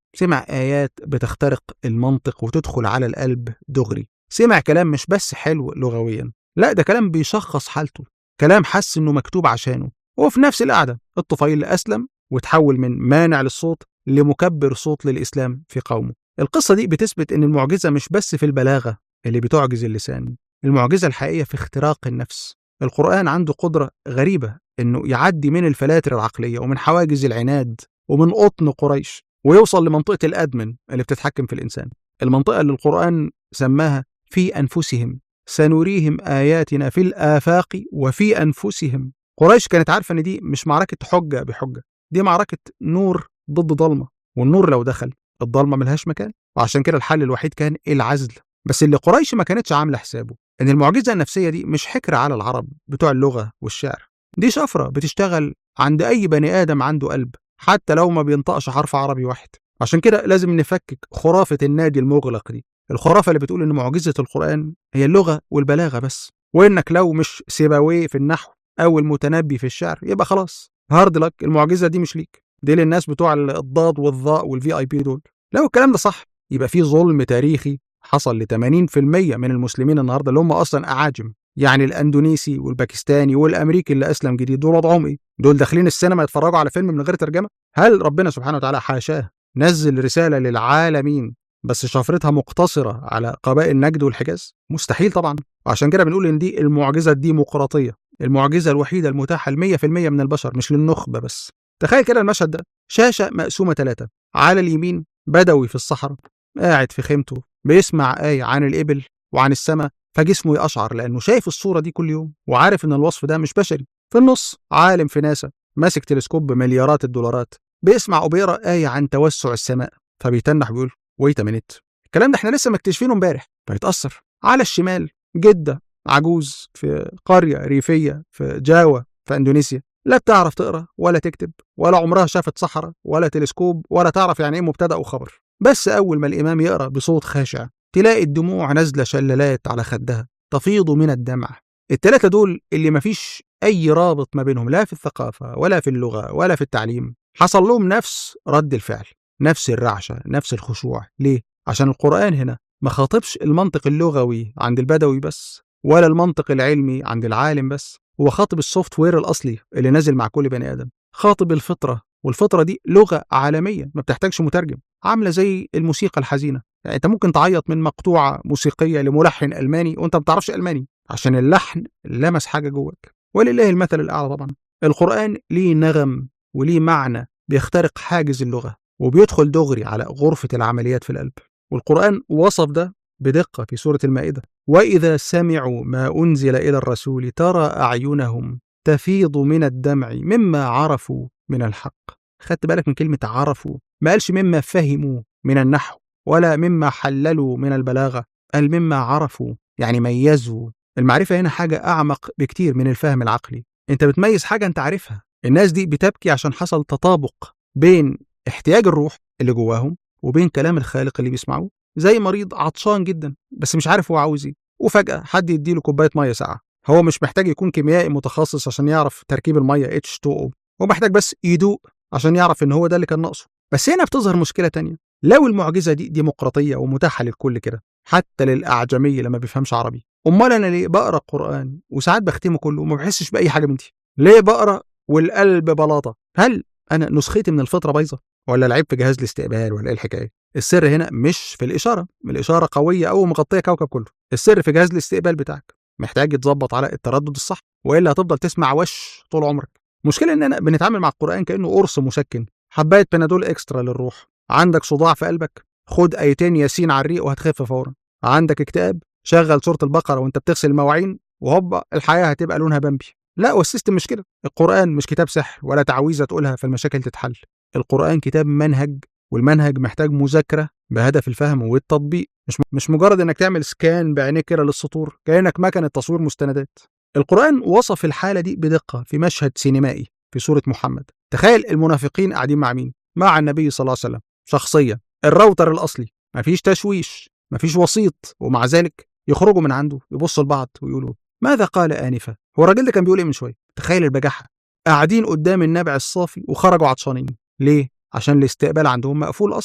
سمع آيات بتخترق المنطق وتدخل على القلب دغري سمع كلام مش بس حلو لغويا لا ده كلام بيشخص حالته كلام حس انه مكتوب عشانه وفي نفس القعدة الطفيل أسلم وتحول من مانع للصوت لمكبر صوت للإسلام في قومه القصة دي بتثبت إن المعجزة مش بس في البلاغة اللي بتعجز اللسان المعجزة الحقيقية في اختراق النفس القرآن عنده قدرة غريبة إنه يعدي من الفلاتر العقلية ومن حواجز العناد ومن قطن قريش ويوصل لمنطقة الأدمن اللي بتتحكم في الإنسان المنطقة اللي القرآن سماها في أنفسهم سنريهم آياتنا في الآفاق وفي أنفسهم قريش كانت عارفة إن دي مش معركة حجة بحجة دي معركة نور ضد ضلمة والنور لو دخل الضلمة ملهاش مكان وعشان كده الحل الوحيد كان العزل بس اللي قريش ما كانتش عاملة حسابه إن المعجزة النفسية دي مش حكر على العرب بتوع اللغة والشعر دي شفرة بتشتغل عند أي بني آدم عنده قلب حتى لو ما بينطقش حرف عربي واحد عشان كده لازم نفكك خرافة النادي المغلق دي الخرافة اللي بتقول إن معجزة القرآن هي اللغة والبلاغة بس وإنك لو مش سيبويه في النحو أو المتنبي في الشعر يبقى خلاص هارد لك المعجزة دي مش ليك دي للناس بتوع الضاد والظاء والفي اي بي دول لو الكلام ده صح يبقى في ظلم تاريخي حصل ل 80% من المسلمين النهارده اللي هم اصلا اعاجم يعني الاندونيسي والباكستاني والامريكي اللي اسلم جديد دول وضعهم ايه؟ دول داخلين السينما يتفرجوا على فيلم من غير ترجمه؟ هل ربنا سبحانه وتعالى حاشاه نزل رساله للعالمين بس شفرتها مقتصره على قبائل نجد والحجاز؟ مستحيل طبعا وعشان كده بنقول ان دي المعجزه الديمقراطيه المعجزه الوحيده المتاحه ل 100% من البشر مش للنخبه بس تخيل كده المشهد ده شاشه مقسومه ثلاثه على اليمين بدوي في الصحراء قاعد في خيمته بيسمع آية عن الإبل وعن السماء فجسمه يقشعر لأنه شايف الصورة دي كل يوم وعارف إن الوصف ده مش بشري في النص عالم في ناسا ماسك تلسكوب بمليارات الدولارات بيسمع وبيقرا آية عن توسع السماء فبيتنح بيقول ويت منت الكلام ده احنا لسه مكتشفينه امبارح فيتأثر على الشمال جدة عجوز في قرية ريفية في جاوا في اندونيسيا لا بتعرف تقرا ولا تكتب ولا عمرها شافت صحراء ولا تلسكوب ولا تعرف يعني ايه مبتدا وخبر بس اول ما الامام يقرا بصوت خاشع تلاقي الدموع نازله شلالات على خدها تفيض من الدمع التلاتة دول اللي مفيش أي رابط ما بينهم لا في الثقافة ولا في اللغة ولا في التعليم حصل لهم نفس رد الفعل نفس الرعشة نفس الخشوع ليه؟ عشان القرآن هنا ما خاطبش المنطق اللغوي عند البدوي بس ولا المنطق العلمي عند العالم بس هو خاطب السوفت وير الأصلي اللي نازل مع كل بني آدم خاطب الفطرة والفطرة دي لغة عالمية ما بتحتاجش مترجم عاملة زي الموسيقى الحزينة يعني أنت ممكن تعيط من مقطوعة موسيقية لملحن ألماني وأنت ما بتعرفش ألماني عشان اللحن لمس حاجة جواك ولله المثل الأعلى طبعا القرآن ليه نغم وليه معنى بيخترق حاجز اللغة وبيدخل دغري على غرفة العمليات في القلب والقرآن وصف ده بدقة في سورة المائدة وإذا سمعوا ما أنزل إلى الرسول ترى أعينهم تفيض من الدمع مما عرفوا من الحق خدت بالك من كلمة عرفوا ما قالش مما فهموا من النحو ولا مما حللوا من البلاغة قال مما عرفوا يعني ميزوا المعرفة هنا حاجة أعمق بكتير من الفهم العقلي أنت بتميز حاجة أنت عارفها الناس دي بتبكي عشان حصل تطابق بين احتياج الروح اللي جواهم وبين كلام الخالق اللي بيسمعوه زي مريض عطشان جدا بس مش عارف هو عاوز ايه وفجأة حد يديله كوباية مية ساقعة هو مش محتاج يكون كيميائي متخصص عشان يعرف تركيب المية H2O هو محتاج بس يدوق عشان يعرف ان هو ده اللي كان ناقصه بس هنا بتظهر مشكلة تانية لو المعجزة دي ديمقراطية ومتاحة للكل كده حتى للأعجمي اللي ما بيفهمش عربي أمال أنا ليه بقرأ القرآن وساعات بختمه كله وما بحسش بأي حاجة من دي ليه بقرأ والقلب بلاطة هل أنا نسختي من الفطرة بايظة ولا العيب في جهاز الاستقبال ولا ايه الحكايه السر هنا مش في الاشاره الاشاره قويه او مغطيه كوكب كله السر في جهاز الاستقبال بتاعك محتاج يتظبط على التردد الصح والا هتفضل تسمع وش طول عمرك المشكله اننا بنتعامل مع القران كانه قرص مسكن حبايه بنادول اكسترا للروح عندك صداع في قلبك خد ايتين ياسين على الريق وهتخف فورا عندك اكتئاب شغل سوره البقره وانت بتغسل المواعين وهوبا الحياه هتبقى لونها بامبي لا والسيستم مش كده القرآن مش كتاب سحر ولا تعويذة تقولها فالمشاكل تتحل القرآن كتاب منهج والمنهج محتاج مذاكرة بهدف الفهم والتطبيق مش مش مجرد انك تعمل سكان بعينيك كده للسطور كأنك مكنة تصوير مستندات القرآن وصف الحالة دي بدقة في مشهد سينمائي في سورة محمد تخيل المنافقين قاعدين مع مين مع النبي صلى الله عليه وسلم شخصيا الراوتر الأصلي مفيش تشويش مفيش وسيط ومع ذلك يخرجوا من عنده يبصوا لبعض ويقولوا ماذا قال آنفا هو الراجل ده كان بيقول ايه من شويه تخيل البجاحه قاعدين قدام النبع الصافي وخرجوا عطشانين ليه عشان الاستقبال عندهم مقفول اصلا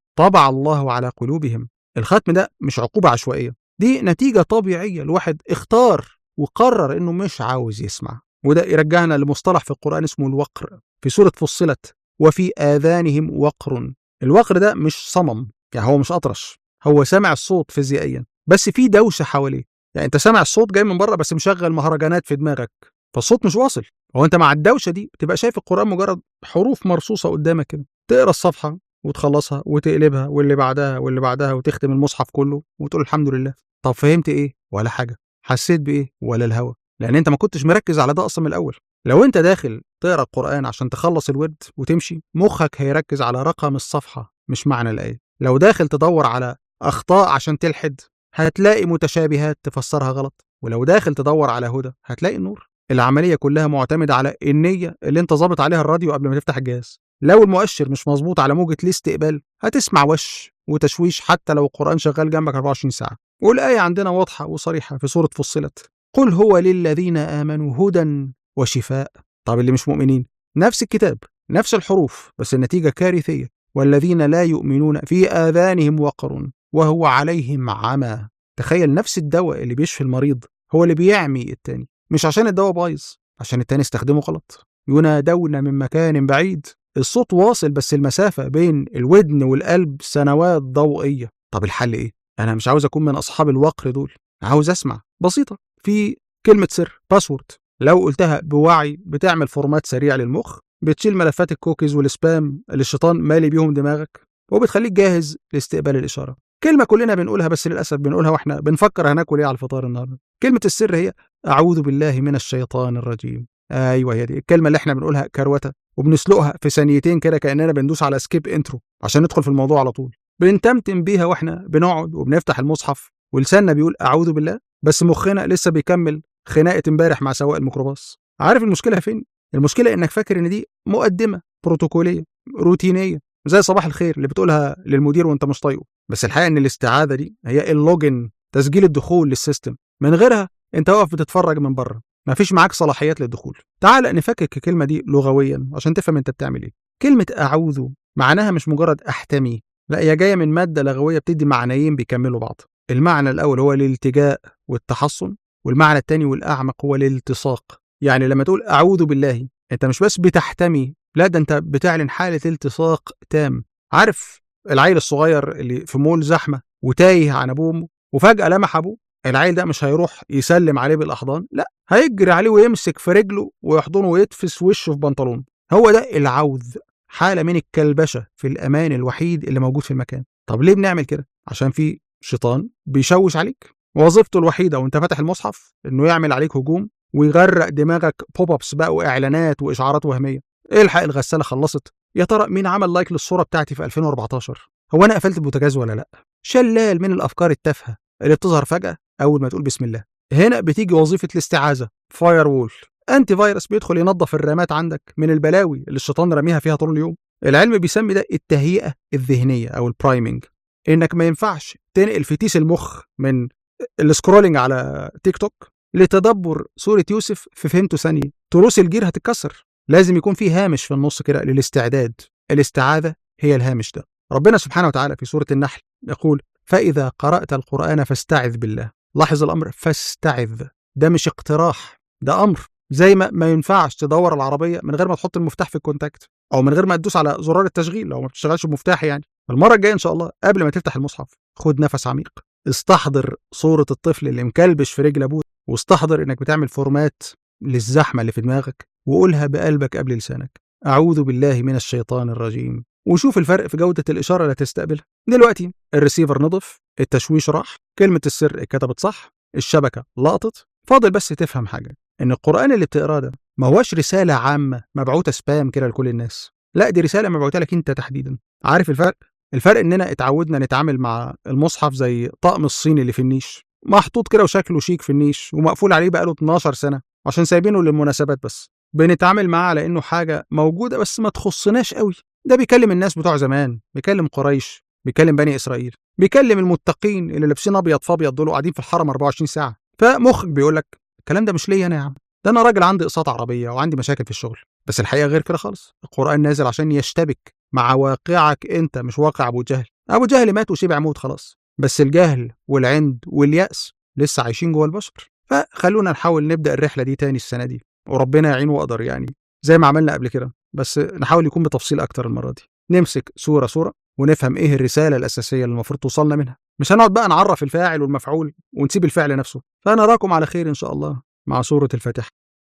طبع الله على قلوبهم الختم ده مش عقوبة عشوائية دي نتيجة طبيعية الواحد اختار وقرر انه مش عاوز يسمع وده يرجعنا لمصطلح في القرآن اسمه الوقر في سورة فصلت وفي آذانهم وقر الوقر ده مش صمم يعني هو مش أطرش هو سامع الصوت فيزيائيا بس في دوشة حواليه يعني انت سامع الصوت جاي من بره بس مشغل مهرجانات في دماغك فالصوت مش واصل هو انت مع الدوشه دي تبقى شايف القران مجرد حروف مرصوصه قدامك كده تقرا الصفحه وتخلصها وتقلبها واللي بعدها واللي بعدها وتختم المصحف كله وتقول الحمد لله طب فهمت ايه ولا حاجه حسيت بايه ولا الهوى لان انت ما كنتش مركز على ده اصلا من الاول لو انت داخل تقرا القران عشان تخلص الورد وتمشي مخك هيركز على رقم الصفحه مش معنى الايه لو داخل تدور على اخطاء عشان تلحد هتلاقي متشابهات تفسرها غلط ولو داخل تدور على هدى هتلاقي النور العمليه كلها معتمده على النيه اللي انت ظابط عليها الراديو قبل ما تفتح الجهاز لو المؤشر مش مظبوط على موجه الاستقبال هتسمع وش وتشويش حتى لو القران شغال جنبك 24 ساعه والايه عندنا واضحه وصريحه في سوره فصلت قل هو للذين امنوا هدى وشفاء طب اللي مش مؤمنين نفس الكتاب نفس الحروف بس النتيجه كارثيه والذين لا يؤمنون في اذانهم وقر وهو عليهم عمى تخيل نفس الدواء اللي بيشفي المريض هو اللي بيعمي التاني مش عشان الدواء بايظ عشان التاني استخدمه غلط ينادون من مكان بعيد الصوت واصل بس المسافة بين الودن والقلب سنوات ضوئية طب الحل ايه؟ أنا مش عاوز أكون من أصحاب الوقر دول عاوز أسمع بسيطة في كلمة سر باسورد لو قلتها بوعي بتعمل فورمات سريع للمخ بتشيل ملفات الكوكيز والسبام اللي الشيطان مالي بيهم دماغك وبتخليك جاهز لاستقبال الإشارة كلمة كلنا بنقولها بس للأسف بنقولها واحنا بنفكر هناكل ايه على الفطار النهارده كلمة السر هي أعوذ بالله من الشيطان الرجيم أيوه هي دي الكلمة اللي احنا بنقولها كروتة وبنسلقها في ثانيتين كده كأننا بندوس على سكيب انترو عشان ندخل في الموضوع على طول بنتمتم بيها واحنا بنقعد وبنفتح المصحف ولساننا بيقول أعوذ بالله بس مخنا لسه بيكمل خناقة امبارح مع سواق الميكروباص عارف المشكلة فين؟ المشكلة إنك فاكر إن دي مقدمة بروتوكولية روتينية زي صباح الخير اللي بتقولها للمدير وانت مش طايقه بس الحقيقه ان الاستعاذه دي هي اللوجن تسجيل الدخول للسيستم من غيرها انت واقف بتتفرج من بره مفيش معاك صلاحيات للدخول تعال نفكك الكلمه دي لغويا عشان تفهم انت بتعمل ايه كلمه اعوذ معناها مش مجرد احتمي لا هي جايه من ماده لغويه بتدي معنيين بيكملوا بعض المعنى الاول هو الالتجاء والتحصن والمعنى الثاني والاعمق هو الالتصاق يعني لما تقول اعوذ بالله انت مش بس بتحتمي لا ده انت بتعلن حاله التصاق تام عارف العيل الصغير اللي في مول زحمه وتايه عن ابوه وامه وفجاه لمح ابوه العيل ده مش هيروح يسلم عليه بالاحضان لا هيجري عليه ويمسك في رجله ويحضنه ويتفس وشه في بنطلونه هو ده العوذ حاله من الكلبشه في الامان الوحيد اللي موجود في المكان طب ليه بنعمل كده عشان في شيطان بيشوش عليك وظيفته الوحيده وانت فاتح المصحف انه يعمل عليك هجوم ويغرق دماغك بوب ابس بقى واعلانات واشعارات وهميه الحق الغساله خلصت يا ترى مين عمل لايك للصوره بتاعتي في 2014 هو انا قفلت البوتاجاز ولا لا شلال من الافكار التافهه اللي بتظهر فجاه اول ما تقول بسم الله هنا بتيجي وظيفه الاستعاذه فاير وول انتي فيروس بيدخل ينظف الرامات عندك من البلاوي اللي الشيطان راميها فيها طول اليوم العلم بيسمي ده التهيئه الذهنيه او البرايمنج انك ما ينفعش تنقل فتيس المخ من السكرولينج على تيك توك لتدبر سوره يوسف في فهمته ثانيه تروس الجير هتتكسر لازم يكون في هامش في النص كده للاستعداد الاستعاذة هي الهامش ده ربنا سبحانه وتعالى في سورة النحل يقول فإذا قرأت القرآن فاستعذ بالله لاحظ الأمر فاستعذ ده مش اقتراح ده أمر زي ما ما ينفعش تدور العربية من غير ما تحط المفتاح في الكونتاكت أو من غير ما تدوس على زرار التشغيل لو ما بتشتغلش بمفتاح يعني المرة الجاية إن شاء الله قبل ما تفتح المصحف خد نفس عميق استحضر صورة الطفل اللي مكلبش في رجل أبوه واستحضر إنك بتعمل فورمات للزحمة اللي في دماغك وقولها بقلبك قبل لسانك أعوذ بالله من الشيطان الرجيم وشوف الفرق في جودة الإشارة اللي هتستقبلها دلوقتي الريسيفر نضف التشويش راح كلمة السر اتكتبت صح الشبكة لقطت فاضل بس تفهم حاجة إن القرآن اللي بتقراه ده ما هوش رسالة عامة مبعوثة سبام كده لكل الناس لا دي رسالة مبعوثة لك أنت تحديدا عارف الفرق؟ الفرق إننا اتعودنا نتعامل مع المصحف زي طقم الصين اللي في النيش محطوط كده وشكله شيك في النيش ومقفول عليه بقاله 12 سنة عشان سايبينه للمناسبات بس بنتعامل معاه على انه حاجه موجوده بس ما تخصناش قوي ده بيكلم الناس بتوع زمان بيكلم قريش بيكلم بني اسرائيل بيكلم المتقين اللي لابسين ابيض فابيض دول قاعدين في الحرم 24 ساعه فمخك بيقول لك الكلام ده مش ليا انا يا عم ده انا راجل عندي اقساط عربيه وعندي مشاكل في الشغل بس الحقيقه غير كده خالص القران نازل عشان يشتبك مع واقعك انت مش واقع ابو جهل ابو جهل مات وشبع موت خلاص بس الجهل والعند واليأس لسه عايشين جوه البشر فخلونا نحاول نبدأ الرحلة دي تاني السنة دي وربنا يعين وقدر يعني زي ما عملنا قبل كده بس نحاول يكون بتفصيل أكتر المرة دي نمسك صورة صورة ونفهم إيه الرسالة الأساسية اللي المفروض توصلنا منها مش هنقعد بقى نعرف الفاعل والمفعول ونسيب الفعل نفسه فنراكم على خير إن شاء الله مع سورة الفاتحة